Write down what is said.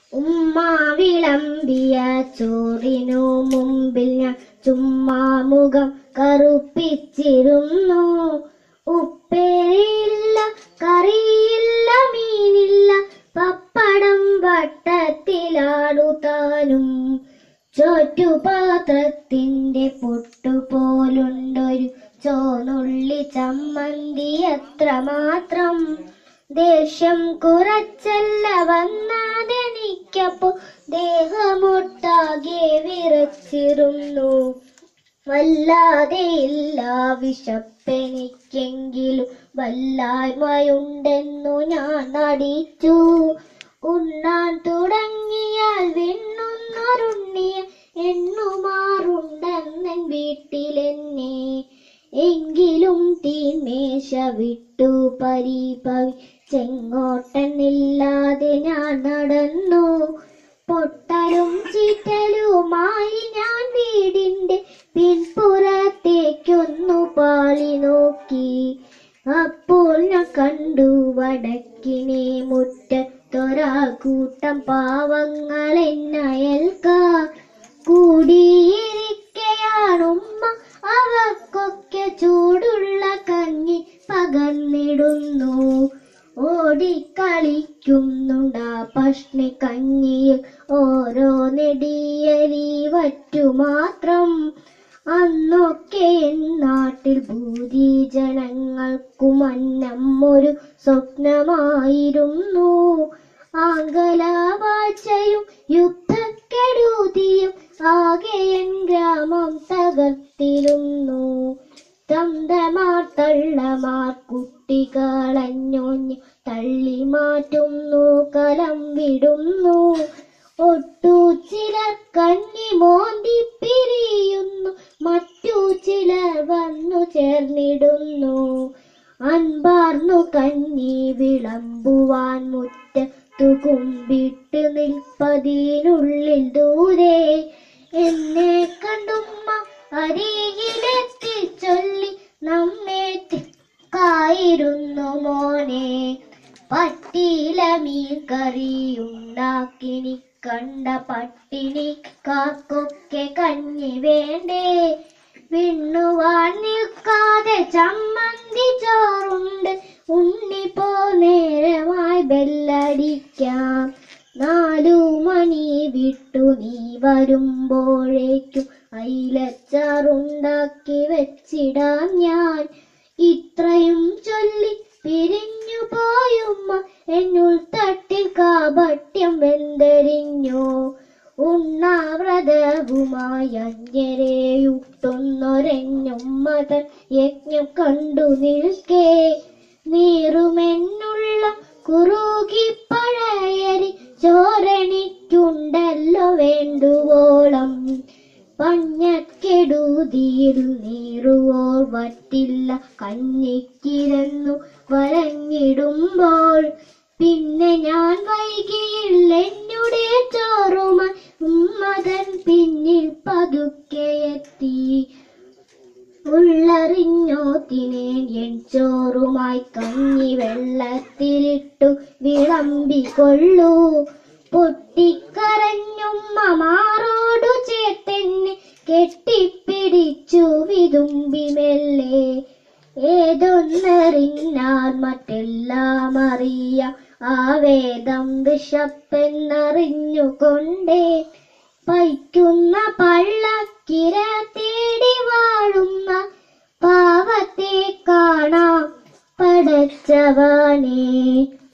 ഉമ്മ വിളമ്പിയ ചോറിനു മുമ്പിൽ ഞാൻ ചുമ്മാ മുഖം കറുപ്പിച്ചിരുന്നു ഉപ്പേരിയില്ല കറിയില്ല മീനില്ല പപ്പടം വട്ടത്തിലാടുതാനും ചോറ്റുപാത്രത്തിന്റെ പൊട്ടുപോലുണ്ടൊരു ചോനുള്ളി ചമ്മന്തി എത്രമാത്രം ദേഷ്യം കുറച്ചല്ല വന്നതെനിക്കപ്പോ ദേഹമൊട്ടാകെ വിറച്ചിരുന്നു വല്ലാതെ ഇല്ല വിശപ്പെനിക്കെങ്കിലും വല്ലായ്മയുണ്ടെന്നു ഞാൻ നടിച്ചു ഉണ്ണാൻ തുടങ്ങിയാൽ വെണ്ണുന്നൊരുണ്ണിയ എണ്ണുമാറുണ്ടെന്നൻ വീട്ടിലെന്നെ എങ്കിലും തീന്മേശ വിട്ടു പരിപവി ചെങ്ങോട്ടനില്ലാതെ ഞാൻ നടന്നു പൊട്ടലും ചീറ്റലുമായി ഞാൻ വീടിന്റെ പിൻപുറത്തേക്കൊന്നു പാളി നോക്കി അപ്പോൾ ഞാൻ കണ്ടു വടക്കിനെ മുറ്റത്തൊരാ കൂട്ടം പാവങ്ങൾ എന്നയൽക്കാർ കൂടിയിരിക്കയാണുമ്മ അവർക്കൊക്കെ ചൂടുള്ള കഞ്ഞി പകർന്നിടുന്നു ഓടിക്കളിക്കുന്നുണ്ടാ പഷ്ണി കഞ്ഞിയിൽ ഓരോ നെടിയരി വറ്റുമാത്രം അന്നൊക്കെ നാട്ടിൽ ഭൂരി ജനങ്ങൾക്കും അന്നം ഒരു സ്വപ്നമായിരുന്നു ആംഗലവാഴ്ചയും യുദ്ധക്കെടുതിയും ആകെയൻ ഗ്രാമം തകർത്തിരുന്നു തന്തമാർ തള്ളമാർ കുട്ടികളഞ്ഞോഞ്ഞ് തള്ളി മാറ്റുന്നു കലം വിടുന്നു ഒട്ടു ചിലർ കഞ്ഞി മോന്തി പിരിയുന്നു മറ്റു ചിലർ വന്നു ചേർന്നിടുന്നു അൻപാർന്നു കഞ്ഞി വിളമ്പുവാൻ മുറ്റത്തു കുമ്പിട്ട് നിൽപ്പതിനുള്ളിൽ ദൂരെ എന്നെ കണ്ടുമ്മ അരികിലെത്തി ചൊല്ലി നമ്മെ തിക്കായിരുന്നു മോനെ പട്ടിയില മീൻ കറിയുണ്ടാക്കിനി കണ്ട പട്ടിണിക്കാർക്കൊക്കെ കഞ്ഞി വേണ്ടേ വിണ്ണുവാൻ നിൽക്കാതെ ചമ്മന്തി ചോറുണ്ട് ഉണ്ണിപ്പോ നേരമായി ബെല്ലടിക്കാം നാലു മണി വിട്ടു നീ വരുമ്പോഴേക്കും അയിലച്ചാറുണ്ടാക്കി വെച്ചിടാം ഞാൻ ഇത്രയും ചൊല്ലി പിരിഞ്ഞു പോയുമ്മ എന്നുൾ തട്ടിൽ കാപട്യം വെന്തരിഞ്ഞു ഉണ്ണാവ്രതവുമായി അഞ്ഞരയുട്ടുന്നൊരെഞ്ഞുമ്മതൻ യജ്ഞം കണ്ടു നിൽക്കേ നീറുമെന്നുള്ള കുറുകി പഴയരി ചോരണിക്കുണ്ടല്ലോ വേണ്ടുവോളം പഞ്ഞക്കെടുതിയിൽ നീറുവോർ വറ്റില്ല കഞ്ഞിക്കിരന്നു വരഞ്ഞിടുമ്പോൾ പിന്നെ ഞാൻ വൈകിയില്ല എന്നുടെ ചോറുമായി ഉമ്മതൻ പിന്നിൽ പതുക്കെ എത്തി ഉള്ളറിഞ്ഞോത്തിനെ എൻ ചോറുമായി കഞ്ഞി വെള്ളത്തിലിട്ടു വിളമ്പിക്കൊള്ളൂ പൊട്ടിക്കരഞ്ഞുമ്മ മാറോടു ചേർത്തെന്നെ കെട്ടിപ്പിടിച്ചു വിതുമ്പി മെല്ലെ ഏതൊന്നറിഞ്ഞാൽ മറ്റെല്ലാം അറിയാം ആ വേദം വിശപ്പെന്നറിഞ്ഞുകൊണ്ടേ പൈക്കുന്ന പള്ളക്കിര തേടി വാഴുന്ന പാവത്തെ കാണാം പടച്ചവനെ